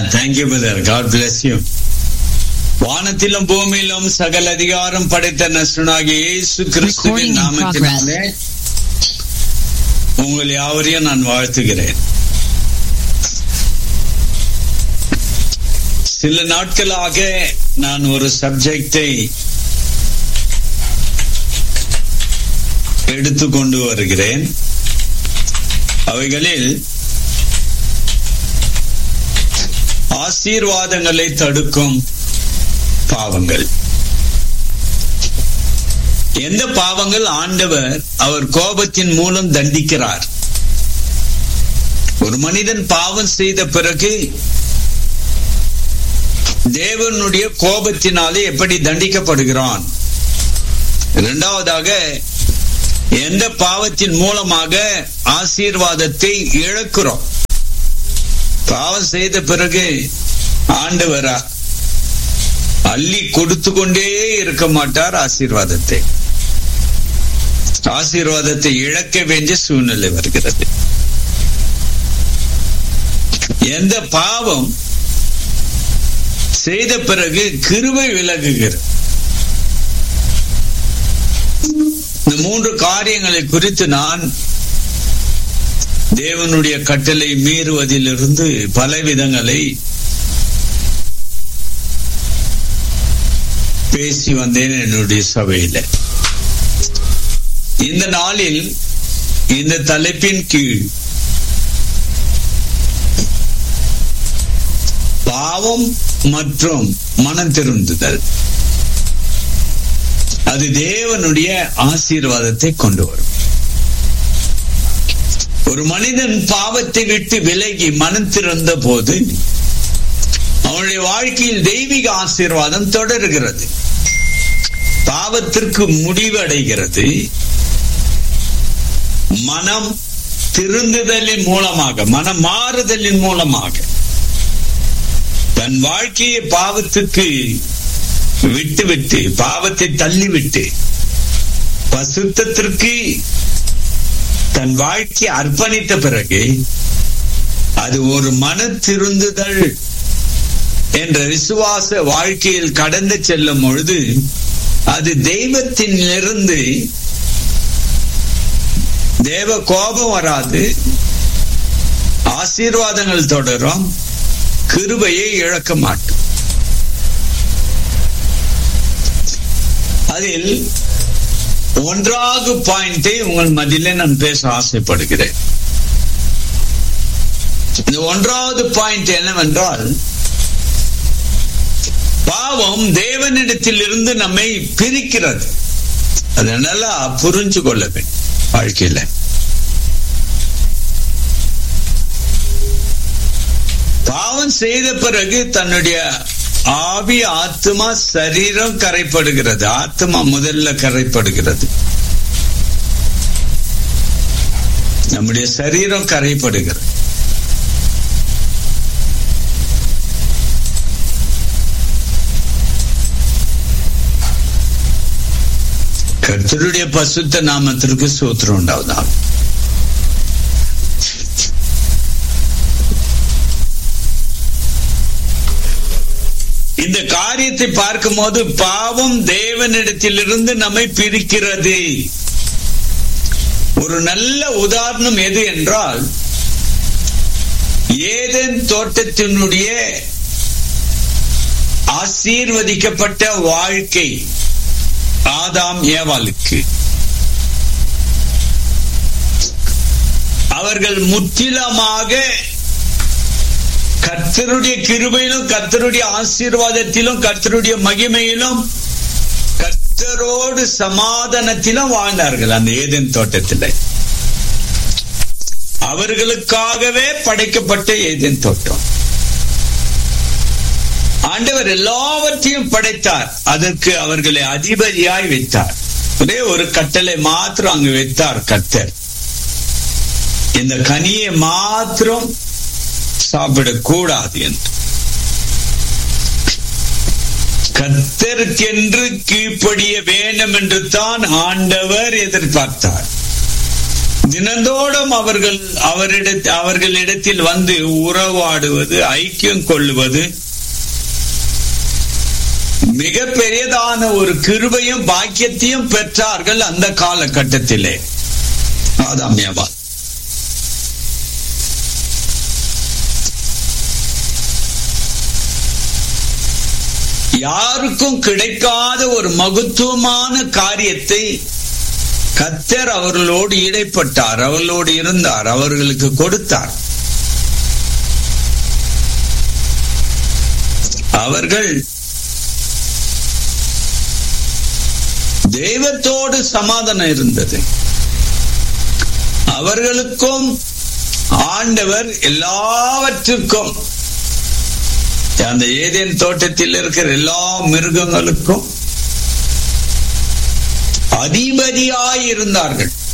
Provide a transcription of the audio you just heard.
thank you brother god bless you வானத்திலும் பூமியிலும் சகல அதிகாரம் படைத்த நசுனாகிய இயேசு Recording கிறிஸ்துவின் in நாமத்தினாலே உங்கள் யாவரையும் நான் வாழ்த்துகிறேன் சில நாட்களாக நான் ஒரு சப்ஜெக்டை எடுத்துக்கொண்டு வருகிறேன் அவைகளில் ஆசீர்வாதங்களை தடுக்கும் பாவங்கள் எந்த பாவங்கள் ஆண்டவர் அவர் கோபத்தின் மூலம் தண்டிக்கிறார் ஒரு மனிதன் பாவம் செய்த பிறகு தேவனுடைய கோபத்தினாலே எப்படி தண்டிக்கப்படுகிறான் இரண்டாவதாக எந்த பாவத்தின் மூலமாக ஆசீர்வாதத்தை இழக்கிறோம் பாவம் செய்த பிறகு ஆண்டவரா அள்ளி கொடுத்து கொண்டே இருக்க மாட்டார் ஆசீர்வாதத்தை ஆசீர்வாதத்தை இழக்க வேண்டிய சூழ்நிலை வருகிறது எந்த பாவம் செய்த பிறகு கிருபை விலகுகிறது இந்த மூன்று காரியங்களை குறித்து நான் தேவனுடைய கட்டளை மீறுவதிலிருந்து பல விதங்களை பேசி வந்தேன் என்னுடைய சபையில இந்த நாளில் இந்த தலைப்பின் கீழ் பாவம் மற்றும் மனம் திருந்துதல் அது தேவனுடைய ஆசீர்வாதத்தை கொண்டு வரும் ஒரு மனிதன் பாவத்தை விட்டு விலகி மனம் திறந்த போது அவனுடைய வாழ்க்கையில் தெய்வீக ஆசீர்வாதம் தொடர்கிறது பாவத்திற்கு முடிவடைகிறது மனம் திருந்துதலின் மூலமாக மனம் மாறுதலின் மூலமாக தன் வாழ்க்கையை பாவத்துக்கு விட்டுவிட்டு பாவத்தை தள்ளிவிட்டு பசுத்தத்திற்கு தன் வாழ்க்கையை அர்ப்பணித்த பிறகு அது ஒரு மன திருந்துதல் என்ற விசுவாச வாழ்க்கையில் கடந்து செல்லும் பொழுது அது தெய்வத்திலிருந்து தேவ கோபம் வராது ஆசீர்வாதங்கள் தொடரும் கிருபையை இழக்க மாட்டோம் அதில் ஒன்றாவது பாயிண்டை உங்கள் மதியிலே நான் பேச ஆசைப்படுகிறேன் இந்த ஒன்றாவது பாயிண்ட் என்னவென்றால் பாவம் தேவனிடத்தில் இருந்து நம்மை பிரிக்கிறது அதை நல்லா புரிஞ்சு கொள்ள வேண்டும் வாழ்க்கையில பாவம் செய்த பிறகு தன்னுடைய ஆவி ஆத்மா சரீரம் கரைப்படுகிறது ஆத்மா முதல்ல கரைப்படுகிறது நம்முடைய சரீரம் கரைப்படுகிறது கர்த்தருடைய பசுத்த நாமத்திற்கு சூத்திரம் உண்டாவதாகும் இந்த காரியத்தை பார்க்கும்போது பாவம் தேவனிடத்திலிருந்து நம்மை பிரிக்கிறது ஒரு நல்ல உதாரணம் எது என்றால் ஏதேன் தோட்டத்தினுடைய ஆசீர்வதிக்கப்பட்ட வாழ்க்கை ஆதாம் ஏவாளுக்கு அவர்கள் முற்றிலுமாக கர்த்தருடைய கிருபையிலும் கர்த்தருடைய ஆசீர்வாதத்திலும் கர்த்தருடைய மகிமையிலும் கர்த்தரோடு சமாதானத்திலும் வாழ்ந்தார்கள் அந்த ஏதேன் தோட்டத்தில் அவர்களுக்காகவே படைக்கப்பட்ட ஏதேன் தோட்டம் ஆண்டவர் எல்லாவற்றையும் படைத்தார் அதற்கு அவர்களை அதிபதியாய் வைத்தார் ஒரே ஒரு கட்டளை மாத்திரம் அங்கு வைத்தார் கர்த்தர் இந்த கனியை மாத்திரம் சாப்பிடக்கூடாது என்று கர்த்தருக்கென்று கீழ்ப்படிய வேண்டும் என்று தான் ஆண்டவர் எதிர்பார்த்தார் தினந்தோறும் அவர்கள் அவரிட அவர்களிடத்தில் வந்து உறவாடுவது ஐக்கியம் கொள்ளுவது மிக பெரியதான ஒரு கிருபையும் பாக்கியத்தையும் பெற்றார்கள் அந்த காலகட்டத்திலே ஆதாமியவா யாருக்கும் கிடைக்காத ஒரு மகத்துவமான காரியத்தை கத்தர் அவர்களோடு இடைப்பட்டார் அவர்களோடு இருந்தார் அவர்களுக்கு கொடுத்தார் அவர்கள் தெய்வத்தோடு சமாதானம் இருந்தது அவர்களுக்கும் ஆண்டவர் எல்லாவற்றுக்கும் அந்த ஏதேன் தோட்டத்தில் இருக்கிற எல்லா மிருகங்களுக்கும் அதிபதியாய் இருந்தார்கள்